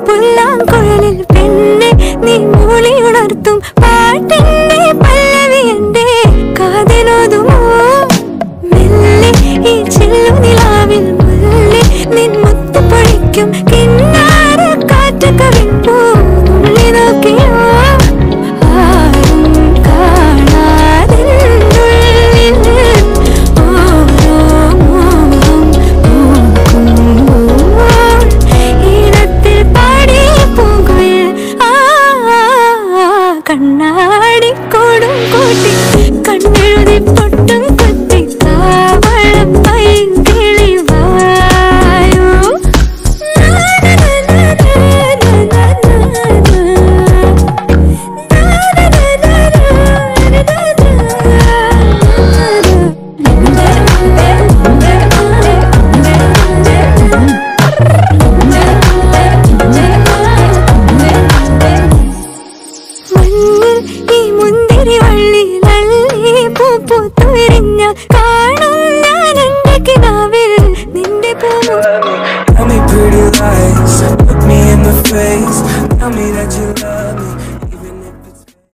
പുല്ലാങ്കുഴലിൽ പെണ്ണെ നീ മൂളി ഉണർത്തും പാട്ടിന്റെ പല്ലവി എന്റെ കാതിനോതുമോ മെല്ലെ ഈ ചെല്ലു നിലാവിൽ മുല്ലെ നിൻ മുത്തു പൊഴിക്കും കിന്നാര കാറ്റ് കവിപ്പോ ഉള്ളി നോക്കിയോ ആരും കാണാതിനുള്ളിൽ ഓരോ മോഹം പൂക്കുമ്പോൾ ഈണത്തിൽ പാടി പോകുകയിൽ ആ കണ്ണാടി കോടും കൂട്ടി കണ്ണെഴുതി പൊട്ടും കുത്തി താവളം പൈങ്കിളി വായോ മഞ്ഞിൽ ഈ മുന്തിരി വള്ളിയിലള്ളി പൂ പൂത്തുവിരിഞ്ഞ കാണും ഞാൻ എന്റെ കിനാവിൽ നിന്റെ പൂ Tell me pretty lies, look me in the face. Tell me that you love me.